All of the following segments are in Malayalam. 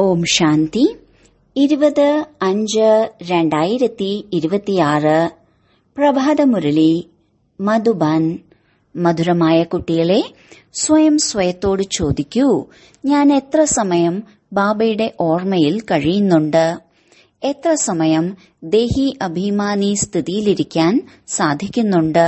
ഓം ശാന്തി ഇരുപത് അഞ്ച് രണ്ടായിരത്തി ഇരുപത്തിയാറ് പ്രഭാതമുരളി മധുബൻ മധുരമായ കുട്ടികളെ സ്വയം സ്വയത്തോട് ചോദിക്കൂ ഞാൻ എത്ര സമയം ബാബയുടെ ഓർമ്മയിൽ കഴിയുന്നുണ്ട് എത്ര സമയം ദേഹി അഭിമാനി സ്ഥിതിയിലിരിക്കാൻ സാധിക്കുന്നുണ്ട്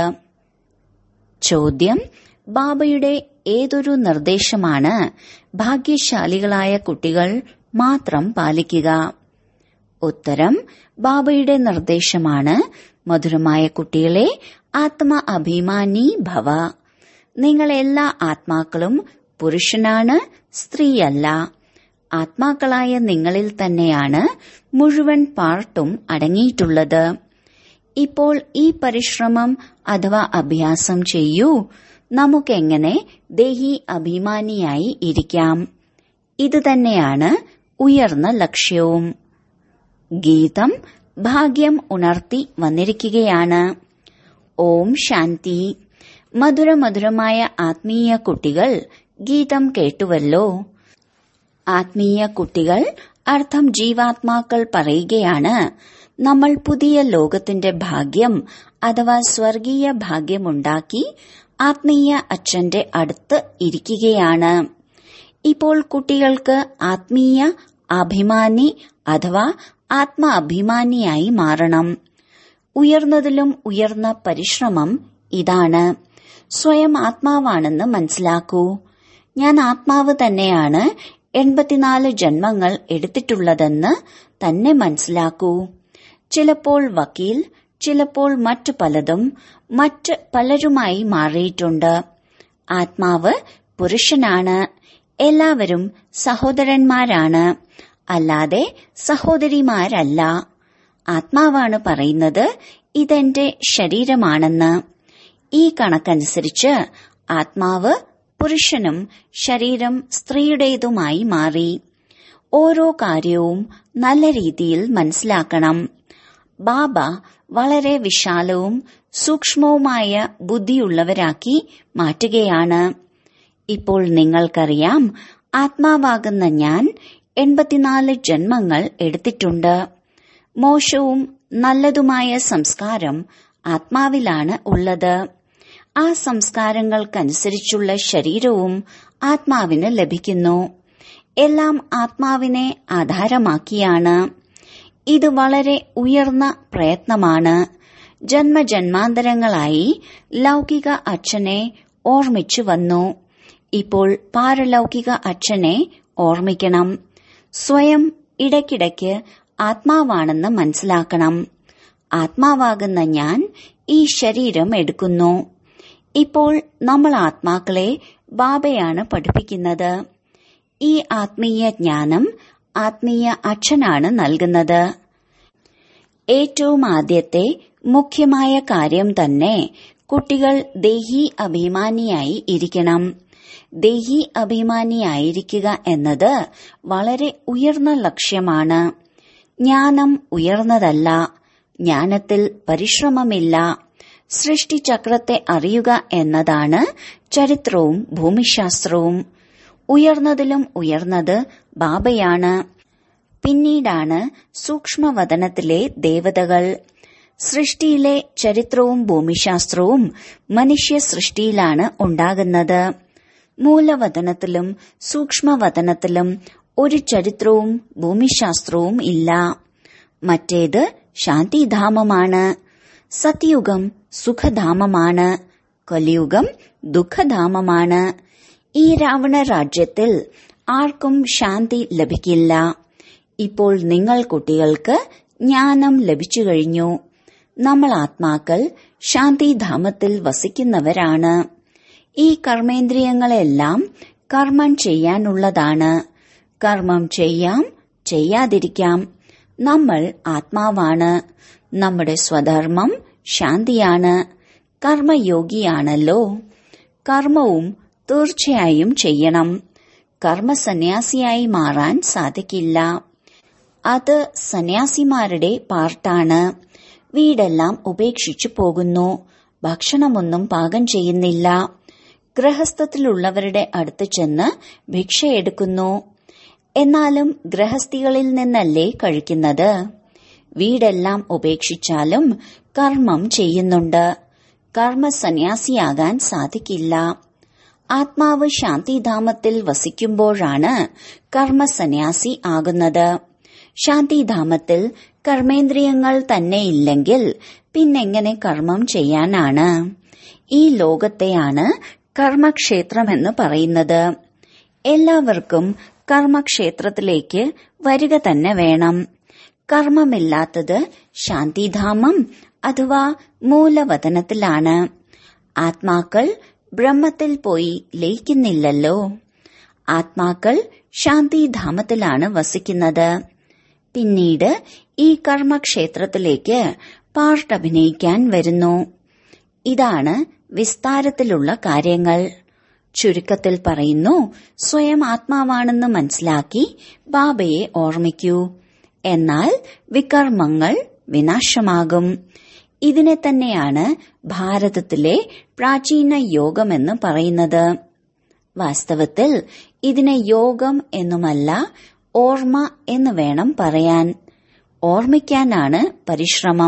ചോദ്യം ബാബയുടെ ഏതൊരു നിർദ്ദേശമാണ് ഭാഗ്യശാലികളായ കുട്ടികൾ മാത്രം പാലിക്കുക ഉത്തരം ബാബയുടെ നിർദ്ദേശമാണ് മധുരമായ കുട്ടികളെ ആത്മ അഭിമാനി ഭവ നിങ്ങൾ എല്ലാ ആത്മാക്കളും പുരുഷനാണ് സ്ത്രീയല്ല ആത്മാക്കളായ നിങ്ങളിൽ തന്നെയാണ് മുഴുവൻ പാർട്ടും അടങ്ങിയിട്ടുള്ളത് ഇപ്പോൾ ഈ പരിശ്രമം അഥവാ അഭ്യാസം ചെയ്യൂ നമുക്കെങ്ങനെ ദേഹി അഭിമാനിയായി ഇരിക്കാം ഇത് തന്നെയാണ് ഉയർന്ന ലക്ഷ്യവും ഗീതം ഭാഗ്യം ഉണർത്തി വന്നിരിക്കുകയാണ് ഓം ശാന്തി മധുരമധുരമായ ആത്മീയ കുട്ടികൾ ഗീതം കേട്ടുവല്ലോ ആത്മീയ കുട്ടികൾ അർത്ഥം ജീവാത്മാക്കൾ പറയുകയാണ് നമ്മൾ പുതിയ ലോകത്തിന്റെ ഭാഗ്യം അഥവാ സ്വർഗീയ ഭാഗ്യമുണ്ടാക്കി ആത്മീയ അച്ഛന്റെ അടുത്ത് ഇരിക്കുകയാണ് ഇപ്പോൾ കുട്ടികൾക്ക് ആത്മീയ അഭിമാനി അഥവാ ആത്മ അഭിമാനിയായി മാറണം ഉയർന്നതിലും ഉയർന്ന പരിശ്രമം ഇതാണ് സ്വയം ആത്മാവാണെന്ന് മനസ്സിലാക്കൂ ഞാൻ ആത്മാവ് തന്നെയാണ് എൺപത്തിനാല് ജന്മങ്ങൾ എടുത്തിട്ടുള്ളതെന്ന് തന്നെ മനസ്സിലാക്കൂ ചിലപ്പോൾ വക്കീൽ ചിലപ്പോൾ മറ്റു പലതും മറ്റ് പലരുമായി മാറിയിട്ടുണ്ട് ആത്മാവ് പുരുഷനാണ് എല്ലാവരും സഹോദരന്മാരാണ് അല്ലാതെ സഹോദരിമാരല്ല ആത്മാവാണ് പറയുന്നത് ഇതെന്റെ ശരീരമാണെന്ന് ഈ കണക്കനുസരിച്ച് ആത്മാവ് പുരുഷനും ശരീരം സ്ത്രീയുടേതുമായി മാറി ഓരോ കാര്യവും നല്ല രീതിയിൽ മനസ്സിലാക്കണം ബാബ വളരെ വിശാലവും സൂക്ഷ്മവുമായ ബുദ്ധിയുള്ളവരാക്കി മാറ്റുകയാണ് ഇപ്പോൾ നിങ്ങൾക്കറിയാം ആത്മാവാകുന്ന ഞാൻ എൺപത്തിനാല് ജന്മങ്ങൾ എടുത്തിട്ടുണ്ട് മോശവും നല്ലതുമായ സംസ്കാരം ആത്മാവിലാണ് ഉള്ളത് ആ സംസ്കാരങ്ങൾക്കനുസരിച്ചുള്ള ശരീരവും ആത്മാവിന് ലഭിക്കുന്നു എല്ലാം ആത്മാവിനെ ആധാരമാക്കിയാണ് ഇത് വളരെ ഉയർന്ന പ്രയത്നമാണ് ജന്മജന്മാന്തരങ്ങളായി ലൗകിക അച്ഛനെ ഓർമ്മിച്ചു വന്നു ഇപ്പോൾ പാരലൗകിക അച്ഛനെ ഓർമ്മിക്കണം സ്വയം ഇടയ്ക്കിടയ്ക്ക് ആത്മാവാണെന്ന് മനസ്സിലാക്കണം ആത്മാവാകുന്ന ഞാൻ ഈ ശരീരം എടുക്കുന്നു ഇപ്പോൾ നമ്മൾ ആത്മാക്കളെ ബാബയാണ് പഠിപ്പിക്കുന്നത് ഈ ആത്മീയ ജ്ഞാനം ആത്മീയ അച്ഛനാണ് നൽകുന്നത് ഏറ്റവും ആദ്യത്തെ മുഖ്യമായ കാര്യം തന്നെ കുട്ടികൾ ദേഹി അഭിമാനിയായി ഇരിക്കണം ദേഹി അഭിമാനിയായിരിക്കുക എന്നത് വളരെ ഉയർന്ന ലക്ഷ്യമാണ് ജ്ഞാനം ഉയർന്നതല്ല ജ്ഞാനത്തിൽ പരിശ്രമമില്ല സൃഷ്ടിചക്രത്തെ അറിയുക എന്നതാണ് ചരിത്രവും ഭൂമിശാസ്ത്രവും ഉയർന്നതിലും ഉയർന്നത് ബാബയാണ് പിന്നീടാണ് സൂക്ഷ്മവതനത്തിലെ ദേവതകൾ സൃഷ്ടിയിലെ ചരിത്രവും ഭൂമിശാസ്ത്രവും മനുഷ്യ സൃഷ്ടിയിലാണ് ഉണ്ടാകുന്നത് മൂലവതനത്തിലും സൂക്ഷ്മവതനത്തിലും ഒരു ചരിത്രവും ഭൂമിശാസ്ത്രവും ഇല്ല മറ്റേത് ശാന്തിധാമമാണ് സത്യുഗം സുഖധാമമാണ് കലിയുഗം ദുഃഖധാമമാണ് ഈ രാവണ രാജ്യത്തിൽ ആർക്കും ശാന്തി ലഭിക്കില്ല ഇപ്പോൾ നിങ്ങൾ കുട്ടികൾക്ക് ജ്ഞാനം ലഭിച്ചു കഴിഞ്ഞു നമ്മൾ ആത്മാക്കൾ ശാന്തിധാമത്തിൽ വസിക്കുന്നവരാണ് ഈ കർമ്മേന്ദ്രിയങ്ങളെല്ലാം കർമ്മം ചെയ്യാനുള്ളതാണ് കർമ്മം ചെയ്യാം ചെയ്യാതിരിക്കാം നമ്മൾ ആത്മാവാണ് നമ്മുടെ സ്വധർമ്മം ശാന്തിയാണ് കർമ്മയോഗിയാണല്ലോ കർമ്മവും തീർച്ചയായും ചെയ്യണം കർമ്മസന്യാസിയായി മാറാൻ സാധിക്കില്ല അത് സന്യാസിമാരുടെ പാർട്ടാണ് വീടെല്ലാം ഉപേക്ഷിച്ചു പോകുന്നു ഭക്ഷണമൊന്നും പാകം ചെയ്യുന്നില്ല ഗൃഹസ്ഥത്തിലുള്ളവരുടെ അടുത്ത് ചെന്ന് ഭിക്ഷയെടുക്കുന്നു എന്നാലും ഗ്രഹസ്ഥികളിൽ നിന്നല്ലേ കഴിക്കുന്നത് വീടെല്ലാം ഉപേക്ഷിച്ചാലും കർമ്മം ചെയ്യുന്നുണ്ട് കർമ്മസന്യാസിയാകാൻ സാധിക്കില്ല ആത്മാവ് ശാന്തിധാമത്തിൽ വസിക്കുമ്പോഴാണ് കർമ്മസന്യാസി ആകുന്നത് ശാന്തിധാമത്തിൽ കർമ്മേന്ദ്രിയങ്ങൾ തന്നെ ഇല്ലെങ്കിൽ പിന്നെങ്ങനെ കർമ്മം ചെയ്യാനാണ് ഈ ലോകത്തെയാണ് കർമ്മക്ഷേത്രമെന്ന് പറയുന്നത് എല്ലാവർക്കും കർമ്മക്ഷേത്രത്തിലേക്ക് വരിക തന്നെ വേണം കർമ്മമില്ലാത്തത് ശാന്തിധാമം അഥവാ മൂലവതനത്തിലാണ് ആത്മാക്കൾ ബ്രഹ്മത്തിൽ പോയി ലയിക്കുന്നില്ലല്ലോ ആത്മാക്കൾ ശാന്തിധാമത്തിലാണ് വസിക്കുന്നത് പിന്നീട് ഈ കർമ്മക്ഷേത്രത്തിലേക്ക് പാർട്ടഭിനയിക്കാൻ വരുന്നു ഇതാണ് വിസ്താരത്തിലുള്ള കാര്യങ്ങൾ ചുരുക്കത്തിൽ പറയുന്നു സ്വയം ആത്മാവാണെന്ന് മനസ്സിലാക്കി ബാബയെ ഓർമ്മിക്കൂ എന്നാൽ വികർമ്മങ്ങൾ വിനാശമാകും ഇതിനെ തന്നെയാണ് ഭാരതത്തിലെ പ്രാചീന യോഗമെന്ന് പറയുന്നത് വാസ്തവത്തിൽ ഇതിനെ യോഗം എന്നുമല്ല ഓർമ്മ എന്ന് വേണം പറയാൻ ഓർമ്മിക്കാനാണ് പരിശ്രമം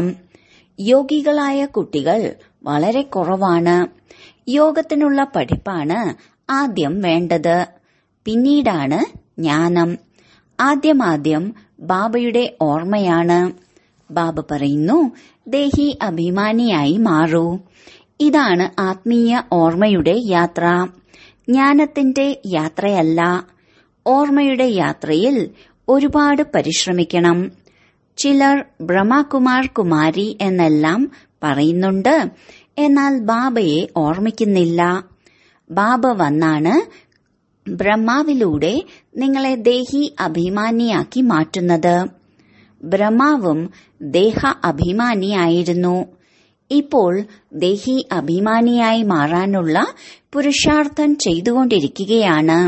യോഗികളായ കുട്ടികൾ വളരെ കുറവാണ് യോഗത്തിനുള്ള പഠിപ്പാണ് ആദ്യം വേണ്ടത് പിന്നീടാണ് ജ്ഞാനം ആദ്യമാദ്യം ബാബയുടെ ഓർമ്മയാണ് ബാബ പറയുന്നു ദേഹി അഭിമാനിയായി മാറൂ ഇതാണ് ആത്മീയ ഓർമ്മയുടെ യാത്ര ജ്ഞാനത്തിന്റെ യാത്രയല്ല ഓർമ്മയുടെ യാത്രയിൽ ഒരുപാട് പരിശ്രമിക്കണം ചിലർ ബ്രഹ്മകുമാർ കുമാരി എന്നെല്ലാം പറയുന്നുണ്ട് എന്നാൽ ബാബയെ ഓർമ്മിക്കുന്നില്ല ബാബ വന്നാണ് ബ്രഹ്മാവിലൂടെ നിങ്ങളെ ദേഹി അഭിമാനിയാക്കി മാറ്റുന്നത് ബ്രഹ്മാവും ദേഹ അഭിമാനിയായിരുന്നു ഇപ്പോൾ ദേഹി അഭിമാനിയായി മാറാനുള്ള പുരുഷാർത്ഥം ചെയ്തുകൊണ്ടിരിക്കുകയാണ്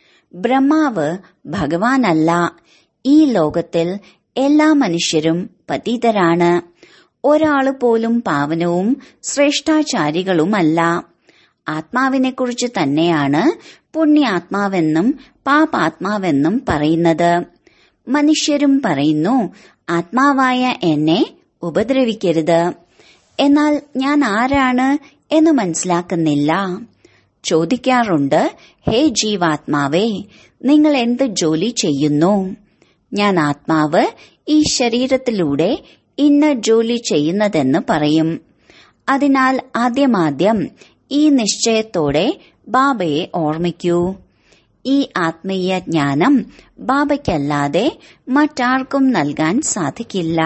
ബ്രഹ്മാവ് ഭഗവാനല്ല ഈ ലോകത്തിൽ എല്ലാ മനുഷ്യരും പതീതരാണ് ഒരാള് പോലും പാവനവും ശ്രേഷ്ഠാചാരികളുമല്ല ആത്മാവിനെക്കുറിച്ച് തന്നെയാണ് പുണ്യാത്മാവെന്നും പാപാത്മാവെന്നും പറയുന്നത് മനുഷ്യരും പറയുന്നു ആത്മാവായ എന്നെ ഉപദ്രവിക്കരുത് എന്നാൽ ഞാൻ ആരാണ് എന്ന് മനസ്സിലാക്കുന്നില്ല ചോദിക്കാറുണ്ട് ഹേ ജീവാത്മാവേ നിങ്ങൾ എന്ത് ജോലി ചെയ്യുന്നു ഞാൻ ആത്മാവ് ഈ ശരീരത്തിലൂടെ ഇന്ന ജോലി ചെയ്യുന്നതെന്ന് പറയും അതിനാൽ ആദ്യമാദ്യം ഈ നിശ്ചയത്തോടെ ബാബയെ ഓർമ്മിക്കൂ ഈ ആത്മീയ ജ്ഞാനം ബാബയ്ക്കല്ലാതെ മറ്റാർക്കും നൽകാൻ സാധിക്കില്ല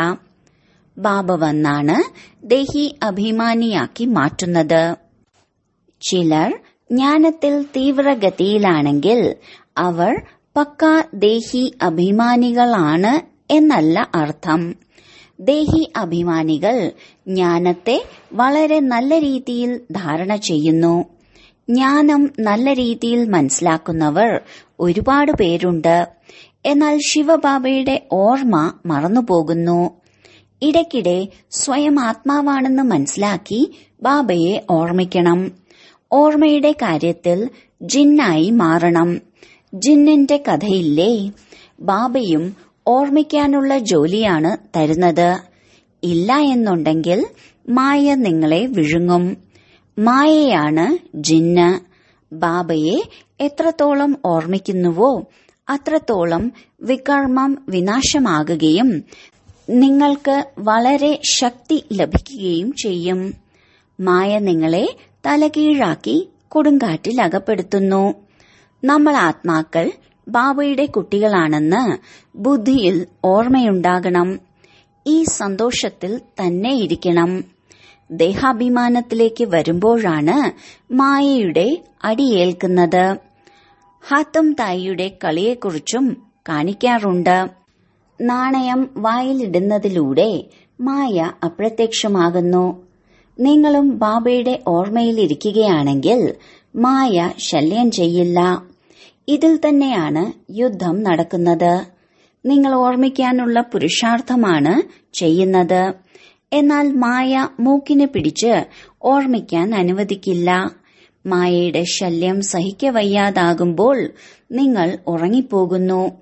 ബാബ വന്നാണ് ദേഹി അഭിമാനിയാക്കി മാറ്റുന്നത് ചിലർ ജ്ഞാനത്തിൽ തീവ്രഗതിയിലാണെങ്കിൽ അവർ പക്ക ദേഹി അഭിമാനികളാണ് എന്നല്ല അർത്ഥം ദേഹി അഭിമാനികൾ ജ്ഞാനത്തെ വളരെ നല്ല രീതിയിൽ ധാരണ ചെയ്യുന്നു ജ്ഞാനം നല്ല രീതിയിൽ മനസ്സിലാക്കുന്നവർ ഒരുപാട് പേരുണ്ട് എന്നാൽ ശിവബാബയുടെ ഓർമ്മ മറന്നുപോകുന്നു ഇടയ്ക്കിടെ സ്വയം ആത്മാവാണെന്ന് മനസ്സിലാക്കി ബാബയെ ഓർമ്മിക്കണം ഓർമ്മയുടെ കാര്യത്തിൽ ജിന്നായി മാറണം ജിന്നിന്റെ കഥയില്ലേ ബാബയും ഓർമ്മിക്കാനുള്ള ജോലിയാണ് തരുന്നത് ഇല്ല എന്നുണ്ടെങ്കിൽ മായ നിങ്ങളെ വിഴുങ്ങും മായയാണ് ജിന്ന് ബാബയെ എത്രത്തോളം ഓർമ്മിക്കുന്നുവോ അത്രത്തോളം വികർമ്മം വിനാശമാകുകയും നിങ്ങൾക്ക് വളരെ ശക്തി ലഭിക്കുകയും ചെയ്യും മായ നിങ്ങളെ തലകീഴാക്കി കൊടുങ്കാറ്റിൽ അകപ്പെടുത്തുന്നു നമ്മൾ ആത്മാക്കൾ ബാബയുടെ കുട്ടികളാണെന്ന് ബുദ്ധിയിൽ ഓർമ്മയുണ്ടാകണം ഈ സന്തോഷത്തിൽ തന്നെ ഇരിക്കണം ദേഹാഭിമാനത്തിലേക്ക് വരുമ്പോഴാണ് മായയുടെ അടിയേൽക്കുന്നത് ഹാത്തം തായിയുടെ കളിയെക്കുറിച്ചും കാണിക്കാറുണ്ട് നാണയം വായിലിടുന്നതിലൂടെ മായ അപ്രത്യക്ഷമാകുന്നു നിങ്ങളും ബാബയുടെ ഓർമ്മയിലിരിക്കുകയാണെങ്കിൽ മായ ശല്യം ചെയ്യില്ല ഇതിൽ തന്നെയാണ് യുദ്ധം നടക്കുന്നത് നിങ്ങൾ ഓർമ്മിക്കാനുള്ള പുരുഷാർത്ഥമാണ് ചെയ്യുന്നത് എന്നാൽ മായ മൂക്കിനെ പിടിച്ച് ഓർമ്മിക്കാൻ അനുവദിക്കില്ല മായയുടെ ശല്യം സഹിക്കവയ്യാതാകുമ്പോൾ നിങ്ങൾ ഉറങ്ങിപ്പോകുന്നു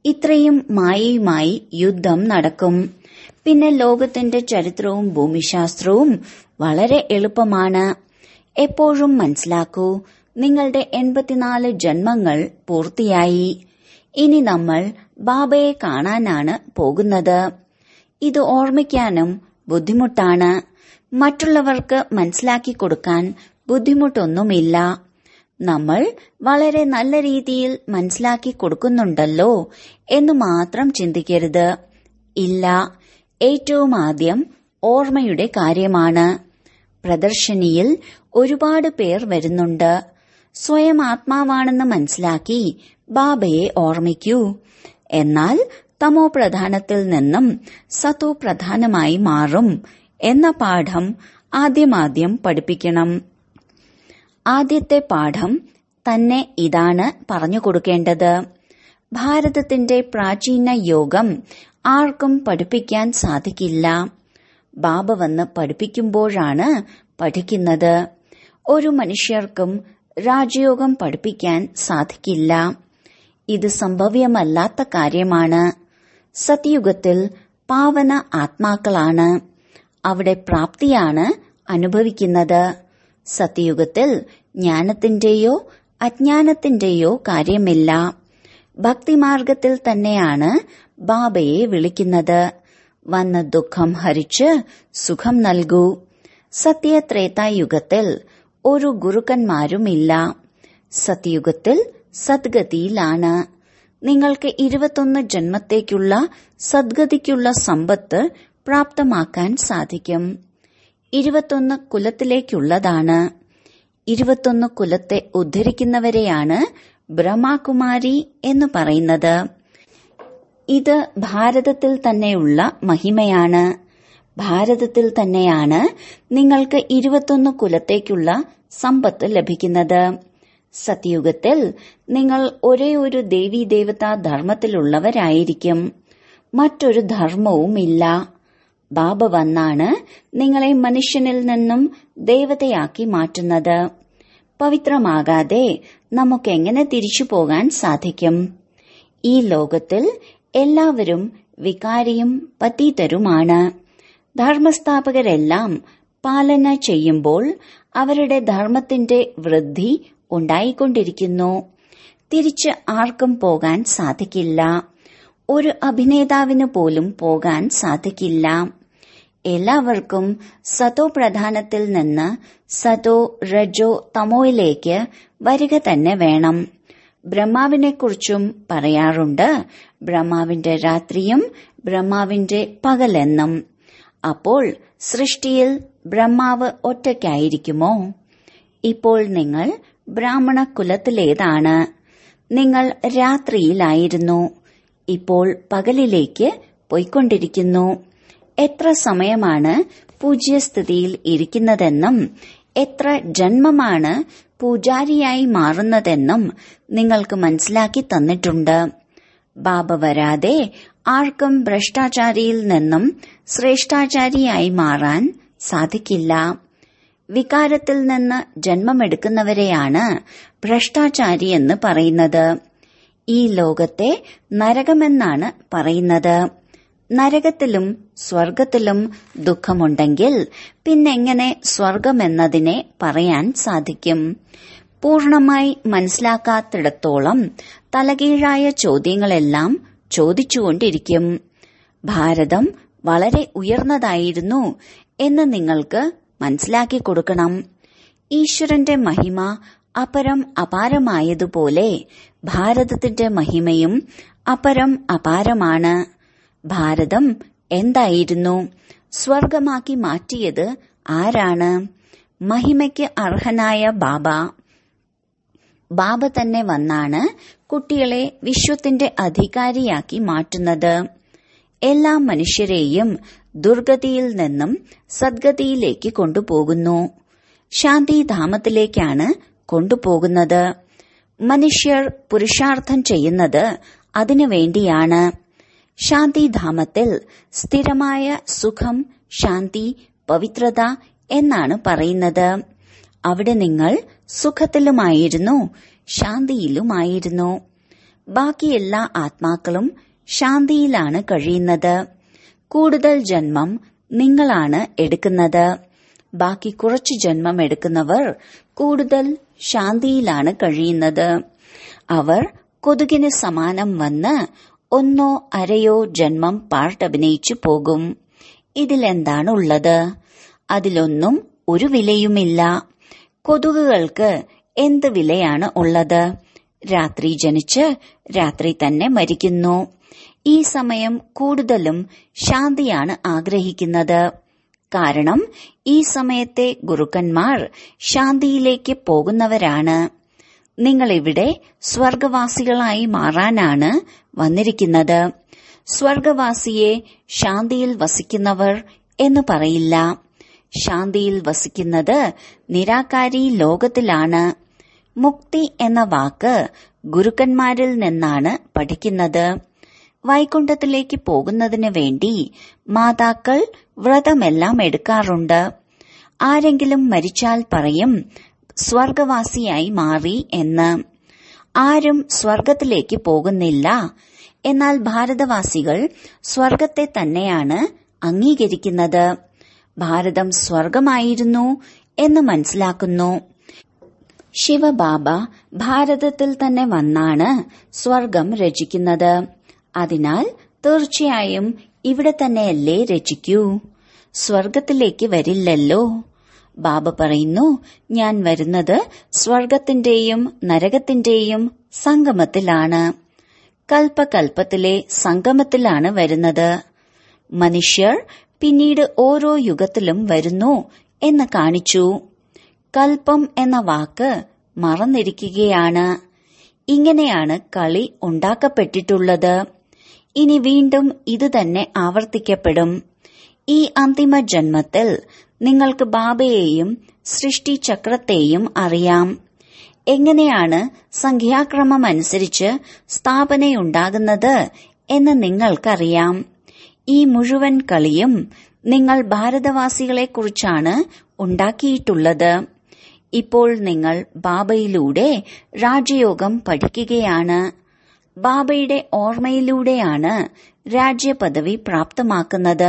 ഇത്രയും മായയുമായി യുദ്ധം നടക്കും പിന്നെ ലോകത്തിന്റെ ചരിത്രവും ഭൂമിശാസ്ത്രവും വളരെ എളുപ്പമാണ് എപ്പോഴും മനസ്സിലാക്കൂ നിങ്ങളുടെ എൺപത്തിനാല് ജന്മങ്ങൾ പൂർത്തിയായി ഇനി നമ്മൾ ബാബയെ കാണാനാണ് പോകുന്നത് ഇത് ഓർമ്മിക്കാനും ബുദ്ധിമുട്ടാണ് മറ്റുള്ളവർക്ക് മനസ്സിലാക്കി കൊടുക്കാൻ ബുദ്ധിമുട്ടൊന്നുമില്ല നമ്മൾ വളരെ നല്ല രീതിയിൽ മനസ്സിലാക്കി കൊടുക്കുന്നുണ്ടല്ലോ എന്ന് മാത്രം ചിന്തിക്കരുത് ഇല്ല ഏറ്റവും ആദ്യം ഓർമ്മയുടെ കാര്യമാണ് പ്രദർശനിയിൽ ഒരുപാട് പേർ വരുന്നുണ്ട് സ്വയം ആത്മാവാണെന്ന് മനസ്സിലാക്കി ബാബയെ ഓർമ്മിക്കൂ എന്നാൽ തമോ പ്രധാനത്തിൽ നിന്നും സത്തോ പ്രധാനമായി മാറും എന്ന പാഠം ആദ്യമാദ്യം പഠിപ്പിക്കണം ആദ്യത്തെ പാഠം തന്നെ ഇതാണ് പറഞ്ഞു കൊടുക്കേണ്ടത് ഭാരതത്തിന്റെ പ്രാചീന യോഗം ആർക്കും പഠിപ്പിക്കാൻ സാധിക്കില്ല ബാബ വന്ന് പഠിപ്പിക്കുമ്പോഴാണ് പഠിക്കുന്നത് ഒരു മനുഷ്യർക്കും രാജയോഗം പഠിപ്പിക്കാൻ സാധിക്കില്ല ഇത് സംഭവ്യമല്ലാത്ത കാര്യമാണ് സത്യുഗത്തിൽ പാവന ആത്മാക്കളാണ് അവിടെ പ്രാപ്തിയാണ് അനുഭവിക്കുന്നത് സത്യയുഗത്തിൽ ജ്ഞാനത്തിന്റെയോ അജ്ഞാനത്തിന്റെയോ കാര്യമില്ല ഭക്തിമാർഗത്തിൽ തന്നെയാണ് ബാബയെ വിളിക്കുന്നത് വന്ന് ദുഃഖം ഹരിച്ച് സുഖം നൽകൂ സത്യത്രേതായുഗത്തിൽ ഒരു ഗുരുക്കന്മാരുമില്ല സത്യയുഗത്തിൽ സദ്ഗതിയിലാണ് നിങ്ങൾക്ക് ഇരുപത്തൊന്ന് ജന്മത്തേക്കുള്ള സദ്ഗതിക്കുള്ള സമ്പത്ത് പ്രാപ്തമാക്കാൻ സാധിക്കും ഇരുപത്തൊന്ന് കുലത്തിലേക്കുള്ളതാണ് ഇരുപത്തൊന്ന് കുലത്തെ ഉദ്ധരിക്കുന്നവരെയാണ് ബ്രഹ്മകുമാരി എന്ന് പറയുന്നത് ഇത് ഭാരതത്തിൽ തന്നെയുള്ള മഹിമയാണ് ഭാരതത്തിൽ തന്നെയാണ് നിങ്ങൾക്ക് ഇരുപത്തൊന്ന് കുലത്തേക്കുള്ള സമ്പത്ത് ലഭിക്കുന്നത് സത്യുഗത്തിൽ നിങ്ങൾ ഒരേ ഒരു ദേവീ ദേവതാ ധർമ്മത്തിലുള്ളവരായിരിക്കും മറ്റൊരു ധർമ്മവുമില്ല ബാബ വന്നാണ് നിങ്ങളെ മനുഷ്യനിൽ നിന്നും ദേവതയാക്കി മാറ്റുന്നത് പവിത്രമാകാതെ നമുക്കെങ്ങനെ തിരിച്ചു പോകാൻ സാധിക്കും ഈ ലോകത്തിൽ എല്ലാവരും വികാരിയും പതീതരുമാണ് ധർമ്മസ്ഥാപകരെല്ലാം പാലന ചെയ്യുമ്പോൾ അവരുടെ ധർമ്മത്തിന്റെ വൃദ്ധി ഉണ്ടായിക്കൊണ്ടിരിക്കുന്നു തിരിച്ച് ആർക്കും പോകാൻ സാധിക്കില്ല ഒരു അഭിനേതാവിന് പോലും പോകാൻ സാധിക്കില്ല എല്ലാവർക്കും സതോ പ്രധാനത്തിൽ നിന്ന് സതോ രജോ തമോയിലേക്ക് വരിക തന്നെ വേണം ബ്രഹ്മാവിനെക്കുറിച്ചും പറയാറുണ്ട് ബ്രഹ്മാവിന്റെ രാത്രിയും ബ്രഹ്മാവിന്റെ പകലെന്നും അപ്പോൾ സൃഷ്ടിയിൽ ബ്രഹ്മാവ് ഒറ്റയ്ക്കായിരിക്കുമോ ഇപ്പോൾ നിങ്ങൾ ബ്രാഹ്മണ കുലത്തിലേതാണ് നിങ്ങൾ രാത്രിയിലായിരുന്നു ഇപ്പോൾ പകലിലേക്ക് പോയിക്കൊണ്ടിരിക്കുന്നു എത്ര സമയമാണ് പൂജ്യസ്ഥിതിയിൽ ഇരിക്കുന്നതെന്നും എത്ര ജന്മമാണ് പൂജാരിയായി മാറുന്നതെന്നും നിങ്ങൾക്ക് മനസ്സിലാക്കി തന്നിട്ടുണ്ട് ബാബ വരാതെ ആർക്കും ഭ്രഷ്ടാചാരിയിൽ നിന്നും ശ്രേഷ്ഠാചാരിയായി മാറാൻ സാധിക്കില്ല വികാരത്തിൽ നിന്ന് ജന്മമെടുക്കുന്നവരെയാണ് ഭ്രഷ്ടാചാരി എന്ന് പറയുന്നത് ഈ ലോകത്തെ നരകമെന്നാണ് പറയുന്നത് നരകത്തിലും സ്വർഗത്തിലും ദുഃഖമുണ്ടെങ്കിൽ പിന്നെങ്ങനെ സ്വർഗമെന്നതിനെ പറയാൻ സാധിക്കും പൂർണമായി മനസ്സിലാക്കാത്തിടത്തോളം തലകീഴായ ചോദ്യങ്ങളെല്ലാം ചോദിച്ചുകൊണ്ടിരിക്കും ഭാരതം വളരെ ഉയർന്നതായിരുന്നു എന്ന് നിങ്ങൾക്ക് മനസ്സിലാക്കി കൊടുക്കണം ഈശ്വരന്റെ മഹിമ അപരം അപാരമായതുപോലെ ഭാരതത്തിന്റെ മഹിമയും അപരം അപാരമാണ് ഭാരതം എന്തായിരുന്നു സ്വർഗമാക്കി മാറ്റിയത് ആരാണ് മഹിമയ്ക്ക് അർഹനായ ബാബ ബാബ തന്നെ വന്നാണ് കുട്ടികളെ വിശ്വത്തിന്റെ അധികാരിയാക്കി മാറ്റുന്നത് എല്ലാ മനുഷ്യരെയും ദുർഗതിയിൽ നിന്നും സദ്ഗതിയിലേക്ക് കൊണ്ടുപോകുന്നു ശാന്തിധാമത്തിലേക്കാണ് കൊണ്ടുപോകുന്നത് മനുഷ്യർ പുരുഷാർത്ഥം ചെയ്യുന്നത് അതിനു വേണ്ടിയാണ് ശാന്തിധാമത്തിൽ സ്ഥിരമായ സുഖം ശാന്തി പവിത്രത എന്നാണ് പറയുന്നത് അവിടെ നിങ്ങൾ സുഖത്തിലുമായിരുന്നു ശാന്തിയിലുമായിരുന്നു ബാക്കി എല്ലാ ആത്മാക്കളും ശാന്തിയിലാണ് കഴിയുന്നത് കൂടുതൽ ജന്മം നിങ്ങളാണ് എടുക്കുന്നത് ബാക്കി കുറച്ചു ജന്മം എടുക്കുന്നവർ കൂടുതൽ ശാന്തിയിലാണ് കഴിയുന്നത് അവർ കൊതുകിന് സമാനം വന്ന് ഒന്നോ അരയോ ജന്മം പാട്ടഭിനയിച്ചു പോകും ഇതിലെന്താണ് ഉള്ളത് അതിലൊന്നും ഒരു വിലയുമില്ല കൊതുകുകൾക്ക് എന്ത് വിലയാണ് ഉള്ളത് രാത്രി ജനിച്ച് രാത്രി തന്നെ മരിക്കുന്നു ഈ സമയം കൂടുതലും ശാന്തിയാണ് ആഗ്രഹിക്കുന്നത് കാരണം ഈ സമയത്തെ ഗുരുക്കന്മാർ ശാന്തിയിലേക്ക് പോകുന്നവരാണ് നിങ്ങൾ ഇവിടെ സ്വർഗവാസികളായി മാറാനാണ് വന്നിരിക്കുന്നത് സ്വർഗവാസിയെ ശാന്തിയിൽ വസിക്കുന്നവർ എന്ന് പറയില്ല ശാന്തിയിൽ വസിക്കുന്നത് നിരാകാരി ലോകത്തിലാണ് മുക്തി എന്ന വാക്ക് ഗുരുക്കന്മാരിൽ നിന്നാണ് പഠിക്കുന്നത് വൈകുണ്ഠത്തിലേക്ക് പോകുന്നതിന് വേണ്ടി മാതാക്കൾ വ്രതമെല്ലാം എടുക്കാറുണ്ട് ആരെങ്കിലും മരിച്ചാൽ പറയും സ്വർഗവാസിയായി മാറി എന്ന് ആരും സ്വർഗത്തിലേക്ക് പോകുന്നില്ല എന്നാൽ ഭാരതവാസികൾ സ്വർഗത്തെ തന്നെയാണ് അംഗീകരിക്കുന്നത് ഭാരതം സ്വർഗമായിരുന്നു എന്ന് മനസ്സിലാക്കുന്നു ശിവബാബ ഭാരതത്തിൽ തന്നെ വന്നാണ് സ്വർഗം രചിക്കുന്നത് അതിനാൽ തീർച്ചയായും ഇവിടെ തന്നെയല്ലേ രചിക്കൂ സ്വർഗത്തിലേക്ക് വരില്ലല്ലോ ബാബ പറയുന്നു ഞാൻ വരുന്നത് സ്വർഗത്തിന്റെയും നരകത്തിന്റെയും സംഗമത്തിലാണ് കൽപ്പകൽപ്പത്തിലെ സംഗമത്തിലാണ് വരുന്നത് മനുഷ്യർ പിന്നീട് ഓരോ യുഗത്തിലും വരുന്നു എന്ന് കാണിച്ചു കൽപ്പം എന്ന വാക്ക് മറന്നിരിക്കുകയാണ് ഇങ്ങനെയാണ് കളി ഉണ്ടാക്കപ്പെട്ടിട്ടുള്ളത് ഇനി വീണ്ടും ഇത് തന്നെ ആവർത്തിക്കപ്പെടും ഈ അന്തിമ ജന്മത്തിൽ നിങ്ങൾക്ക് ബാബയെയും സൃഷ്ടിചക്രത്തെയും അറിയാം എങ്ങനെയാണ് സംഖ്യാക്രമം അനുസരിച്ച് സ്ഥാപനയുണ്ടാകുന്നത് എന്ന് നിങ്ങൾക്കറിയാം ഈ മുഴുവൻ കളിയും നിങ്ങൾ ഭാരതവാസികളെക്കുറിച്ചാണ് ഉണ്ടാക്കിയിട്ടുള്ളത് ഇപ്പോൾ നിങ്ങൾ ബാബയിലൂടെ രാജയോഗം പഠിക്കുകയാണ് ബാബയുടെ ഓർമ്മയിലൂടെയാണ് രാജ്യപദവി പ്രാപ്തമാക്കുന്നത്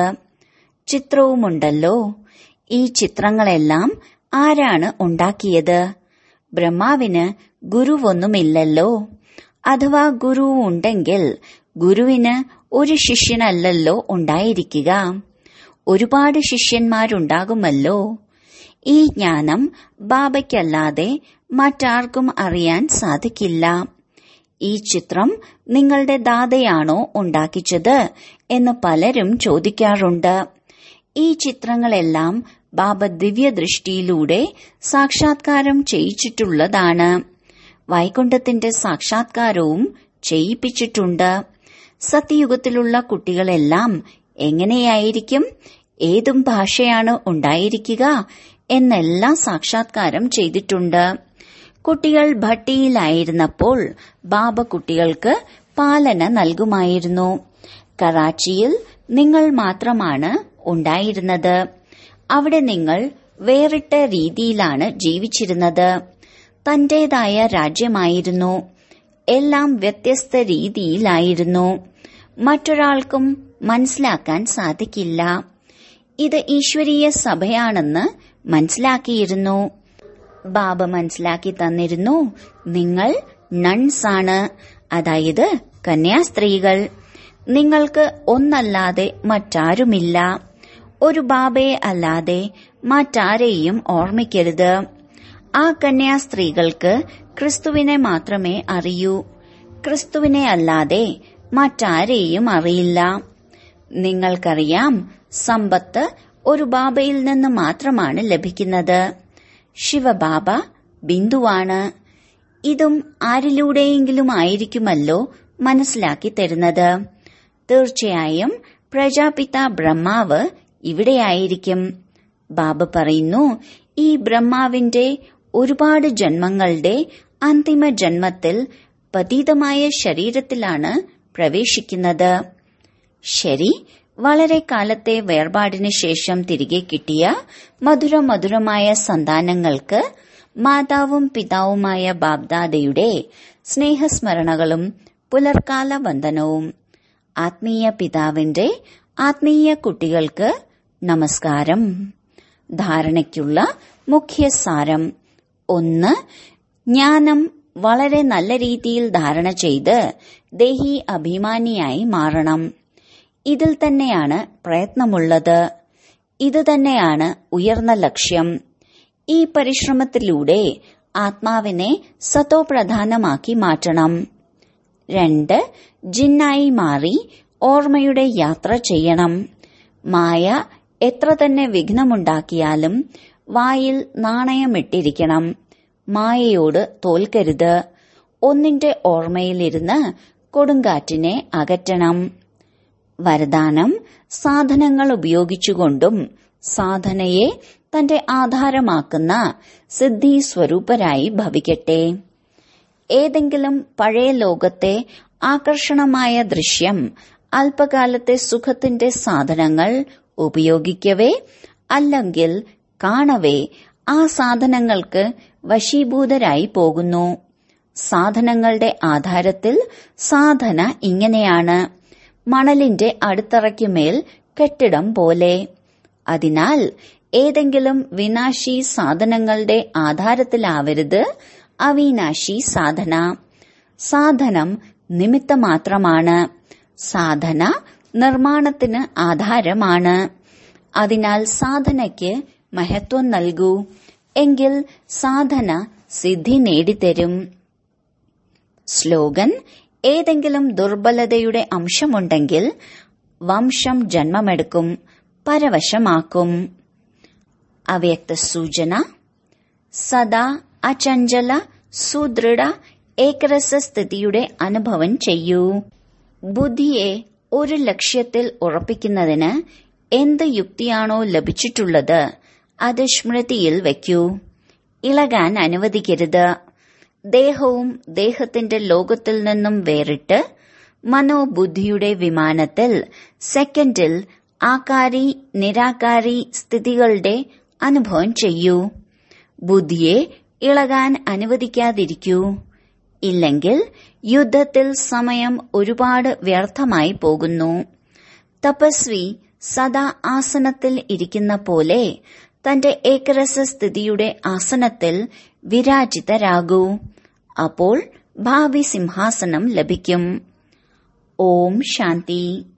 ചിത്രവുമുണ്ടല്ലോ ഈ ചിത്രങ്ങളെല്ലാം ആരാണ് ഉണ്ടാക്കിയത് ബ്രഹ്മാവിന് ഗുരുവൊന്നുമില്ലല്ലോ അഥവാ ഗുരു ഉണ്ടെങ്കിൽ ഗുരുവിന് ഒരു ശിഷ്യനല്ലല്ലോ ഉണ്ടായിരിക്കുക ഒരുപാട് ശിഷ്യന്മാരുണ്ടാകുമല്ലോ ഈ ജ്ഞാനം ബാബയ്ക്കല്ലാതെ മറ്റാർക്കും അറിയാൻ സാധിക്കില്ല ഈ ചിത്രം നിങ്ങളുടെ ദാതയാണോ ഉണ്ടാക്കിച്ചത് എന്ന് പലരും ചോദിക്കാറുണ്ട് ഈ ചിത്രങ്ങളെല്ലാം ബാബ ദിവ്യദൃഷ്ടിയിലൂടെ സാക്ഷാത്കാരം ചെയ്യിച്ചിട്ടുള്ളതാണ് വൈകുണ്ഠത്തിന്റെ സാക്ഷാത്കാരവും ചെയ്യിപ്പിച്ചിട്ടുണ്ട് സത്യയുഗത്തിലുള്ള കുട്ടികളെല്ലാം എങ്ങനെയായിരിക്കും ഏതും ഭാഷയാണ് ഉണ്ടായിരിക്കുക എന്നെല്ലാം സാക്ഷാത്കാരം ചെയ്തിട്ടുണ്ട് കുട്ടികൾ ഭട്ടിയിലായിരുന്നപ്പോൾ ബാബ കുട്ടികൾക്ക് പാലന നൽകുമായിരുന്നു കറാച്ചിയിൽ നിങ്ങൾ മാത്രമാണ് ഉണ്ടായിരുന്നത് അവിടെ നിങ്ങൾ വേറിട്ട രീതിയിലാണ് ജീവിച്ചിരുന്നത് തന്റേതായ രാജ്യമായിരുന്നു എല്ലാം വ്യത്യസ്ത രീതിയിലായിരുന്നു മറ്റൊരാൾക്കും മനസ്സിലാക്കാൻ സാധിക്കില്ല ഇത് ഈശ്വരീയ സഭയാണെന്ന് മനസ്സിലാക്കിയിരുന്നു ബാബ മനസ്സിലാക്കി തന്നിരുന്നു നിങ്ങൾ നൺസ് ആണ് അതായത് കന്യാസ്ത്രീകൾ നിങ്ങൾക്ക് ഒന്നല്ലാതെ മറ്റാരുമില്ല ഒരു ബാബയെ അല്ലാതെ മറ്റാരെയും ഓർമ്മിക്കരുത് ആ കന്യാസ്ത്രീകൾക്ക് ക്രിസ്തുവിനെ മാത്രമേ അറിയൂ ക്രിസ്തുവിനെ അല്ലാതെ മറ്റാരെയും അറിയില്ല നിങ്ങൾക്കറിയാം സമ്പത്ത് ഒരു ബാബയിൽ നിന്ന് മാത്രമാണ് ലഭിക്കുന്നത് ശിവബാബ ബിന്ദുവാണ് ഇതും ആരിലൂടെയെങ്കിലും ആയിരിക്കുമല്ലോ മനസ്സിലാക്കി തരുന്നത് തീർച്ചയായും പ്രജാപിത ബ്രഹ്മാവ് ഇവിടെയായിരിക്കും ബാബ പറയുന്നു ഈ ബ്രഹ്മാവിന്റെ ഒരുപാട് ജന്മങ്ങളുടെ അന്തിമ ജന്മത്തിൽ പതീതമായ ശരീരത്തിലാണ് പ്രവേശിക്കുന്നത് ശരി വളരെ കാലത്തെ വേർപാടിന് ശേഷം തിരികെ കിട്ടിയ മധുര മധുരമായ സന്താനങ്ങൾക്ക് മാതാവും പിതാവുമായ ബാബ്ദാദയുടെ സ്നേഹസ്മരണകളും പുലർക്കാല വന്ദനവും ആത്മീയ പിതാവിന്റെ ആത്മീയ കുട്ടികൾക്ക് നമസ്കാരം ധാരണയ്ക്കുള്ള മുഖ്യ സാരം ഒന്ന് ജ്ഞാനം വളരെ നല്ല രീതിയിൽ ധാരണ ചെയ്ത് ദേഹി അഭിമാനിയായി മാറണം ഇതിൽ തന്നെയാണ് പ്രയത്നമുള്ളത് ഇത് തന്നെയാണ് ഉയർന്ന ലക്ഷ്യം ഈ പരിശ്രമത്തിലൂടെ ആത്മാവിനെ സതോപ്രധാനമാക്കി മാറ്റണം രണ്ട് ജിന്നായി മാറി ഓർമ്മയുടെ യാത്ര ചെയ്യണം മായ എത്ര തന്നെ വിഘ്നമുണ്ടാക്കിയാലും വായിൽ നാണയമിട്ടിരിക്കണം മായയോട് തോൽക്കരുത് ഒന്നിന്റെ ഓർമ്മയിലിരുന്ന് കൊടുങ്കാറ്റിനെ അകറ്റണം വരദാനം സാധനങ്ങൾ ഉപയോഗിച്ചുകൊണ്ടും സാധനയെ തന്റെ ആധാരമാക്കുന്ന സിദ്ധി സ്വരൂപരായി ഭവിക്കട്ടെ ഏതെങ്കിലും പഴയ ലോകത്തെ ആകർഷണമായ ദൃശ്യം അല്പകാലത്തെ സുഖത്തിന്റെ സാധനങ്ങൾ ഉപയോഗിക്കവേ അല്ലെങ്കിൽ കാണവേ ആ സാധനങ്ങൾക്ക് വശീഭൂതരായി പോകുന്നു സാധനങ്ങളുടെ ആധാരത്തിൽ സാധന ഇങ്ങനെയാണ് മണലിന്റെ അടിത്തറയ്ക്കുമേൽ കെട്ടിടം പോലെ അതിനാൽ ഏതെങ്കിലും വിനാശി സാധനങ്ങളുടെ ആധാരത്തിലാവരുത് അവിനാശി സാധന സാധനം നിമിത്തമാത്രമാണ് സാധന നിർമ്മാണത്തിന് ആധാരമാണ് അതിനാൽ സാധനയ്ക്ക് മഹത്വം നൽകൂ എങ്കിൽ സാധന സിദ്ധി നേടിത്തരും സ്ലോഗൻ ഏതെങ്കിലും ദുർബലതയുടെ അംശമുണ്ടെങ്കിൽ വംശം ജന്മമെടുക്കും പരവശമാക്കും അവ്യക്ത സൂചന സദാ അചഞ്ചല സുദൃഢ ഏകരസ സ്ഥിതിയുടെ അനുഭവം ചെയ്യൂ ബുദ്ധിയെ ഒരു ലക്ഷ്യത്തിൽ ഉറപ്പിക്കുന്നതിന് എന്ത് യുക്തിയാണോ ലഭിച്ചിട്ടുള്ളത് അത് സ്മൃതിയിൽ വയ്ക്കൂ ഇളകാൻ അനുവദിക്കരുത് ദേഹവും ദേഹത്തിന്റെ ലോകത്തിൽ നിന്നും വേറിട്ട് മനോബുദ്ധിയുടെ വിമാനത്തിൽ സെക്കൻഡിൽ ആകാരി നിരാകാരി സ്ഥിതികളുടെ അനുഭവം ചെയ്യൂ ബുദ്ധിയെ ഇളകാൻ അനുവദിക്കാതിരിക്കൂ ഇല്ലെങ്കിൽ യുദ്ധത്തിൽ സമയം ഒരുപാട് വ്യർത്ഥമായി പോകുന്നു തപസ്വി സദാ ആസനത്തിൽ ഇരിക്കുന്ന പോലെ തന്റെ ഏകരസ സ്ഥിതിയുടെ ആസനത്തിൽ വിരാജിതരാകൂ അപ്പോൾ ഭാവി സിംഹാസനം ലഭിക്കും ഓം ശാന്തി